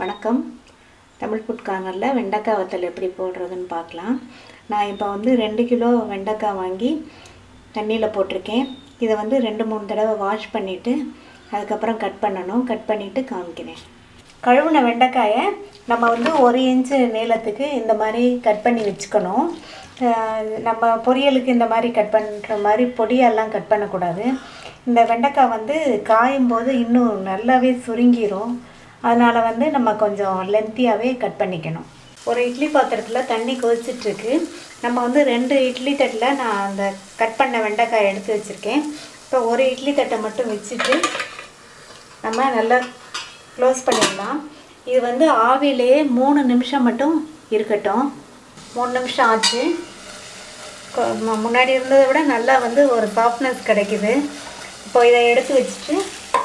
வணக்கம் தமிழ் ஃபுட் கார்னரில் வெண்டைக்காய் வத்தல் எப்படி போடுறதுன்னு பார்க்கலாம் நான் இப்போ வந்து ரெண்டு கிலோ வெண்டைக்காய் வாங்கி தண்ணியில் போட்டிருக்கேன் இதை வந்து ரெண்டு மூணு தடவை வாஷ் பண்ணிவிட்டு அதுக்கப்புறம் கட் பண்ணணும் கட் பண்ணிவிட்டு காமிக்கிறேன் கழுவின வெண்டைக்காயை நம்ம வந்து ஒரு இன்ச்சு நீளத்துக்கு இந்த மாதிரி கட் பண்ணி வச்சுக்கணும் அஹ் நம்ம பொரியலுக்கு இந்த மாதிரி கட் பண்ணுற மாதிரி பொடியெல்லாம் கட் பண்ணக்கூடாது இந்த வெண்டைக்காய் வந்து காயும் போது இன்னும் நல்லாவே சுருங்கிரும் அதனால் வந்து நம்ம கொஞ்சம் லென்த்தியாகவே கட் பண்ணிக்கணும் ஒரு இட்லி பாத்திரத்தில் தண்ணி கொதிச்சிட்ருக்கு நம்ம வந்து ரெண்டு இட்லி தட்டில் நான் அந்த கட் பண்ண வெண்டைக்காய் எடுத்து வச்சுருக்கேன் இப்போ ஒரு இட்லி தட்டை மட்டும் வச்சுட்டு நம்ம நல்லா க்ளோஸ் பண்ணிடலாம் இது வந்து ஆவிலேயே மூணு நிமிஷம் மட்டும் இருக்கட்டும் மூணு நிமிஷம் ஆச்சு கொ- மு- முன்னாடி இருந்ததை விட நல்லா வந்து ஒரு சாஃப்ட்னஸ் கிடைக்குது இப்போ இதை எடுத்து வச்சுட்டு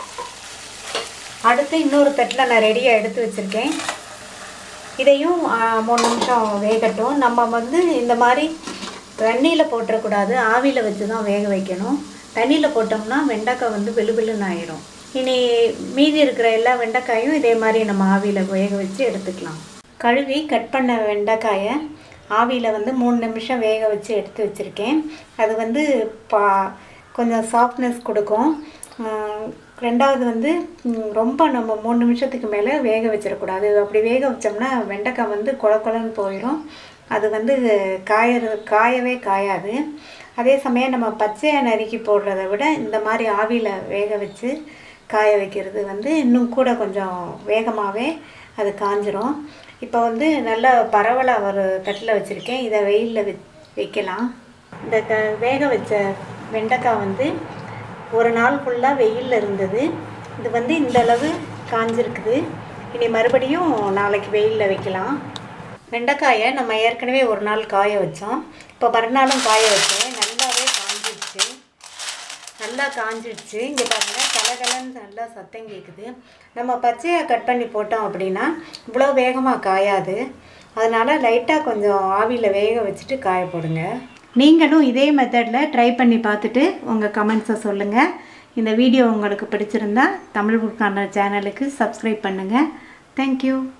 அடுத்து இன்னொரு தட்டில் நான் ரெடியாக எடுத்து வச்சுருக்கேன் இதையும் ஆ, மூணு நிமிஷம் வேகட்டும் நம்ம வந்து இந்த மாதிரி தண்ணியில் போட்டுறக்கூடாது ஆவியில் வச்சு தான் வேக வைக்கணும் தண்ணியில் போட்டோம்னா வெண்டைக்காய் வந்து வெளுவெளுன்னு ஆயிடும் இனி மீதி இருக்கிற எல்லா வெண்டைக்காயும் இதே மாதிரி நம்ம ஆவியில் வேக வச்சு எடுத்துக்கலாம் கழுவி கட் பண்ண வெண்டைக்காயை ஆவியில் வந்து மூணு நிமிஷம் வேக வச்சு எடுத்து வச்சுருக்கேன் அது வந்து பா கொஞ்சம் சாஃப்ட்னஸ் கொடுக்கும் ஆஹ் ரெண்டாவது வந்து ம், ரொம்ப நம்ம மூணு நிமிஷத்துக்கு மேலே வேக வச்சிடக்கூடாது அப்படி வேக வச்சோம்னா வெண்டைக்காய் வந்து கொல கொலன்னு போயிடும் அது வந்து காயறது காயவே காயாது அதே சமயம் நம்ம பச்சையாக நறுக்கி போடுறத விட இந்த மாதிரி ஆவியில் வேக வச்சு காய வைக்கிறது வந்து இன்னும் கூட கொஞ்சம் வேகமாகவே அது காஞ்சிரும் இப்போ வந்து நல்லா பரவலாக ஒரு தட்டில் வச்சுருக்கேன் இதை வெயிலில் வை வைக்கலாம் இந்த க வேக வச்ச வெண்டைக்காய் வந்து ஒரு நாள் ஃபுல்லாக வெயிலில் இருந்தது இது வந்து இந்த அளவு காஞ்சிருக்குது இனி மறுபடியும் நாளைக்கு வெயிலில் வைக்கலாம் வெண்டைக்காயை நம்ம ஏற்கனவே ஒரு நாள் காய வச்சோம் இப்போ மறுநாளும் காய வச்சேன் நல்லாவே காஞ்சிடுச்சு நல்லா காஞ்சிடுச்சு இங்கே பாருங்கள் கலகலன்னு நல்லா சத்தம் கேட்குது நம்ம பச்சையாக கட் பண்ணி போட்டோம் அப்படின்னா இவ்வளோ வேகமாக காயாது அதனால் லைட்டாக கொஞ்சம் ஆவியில் வேக வச்சுட்டு காய போடுங்க நீங்களும் இதே மெத்தடில் ட்ரை பண்ணி பார்த்துட்டு உங்கள் கமெண்ட்ஸை சொல்லுங்கள் இந்த வீடியோ உங்களுக்கு பிடிச்சிருந்தா தமிழ் புக்கான சேனலுக்கு சப்ஸ்கிரைப் பண்ணுங்கள் தேங்க்யூ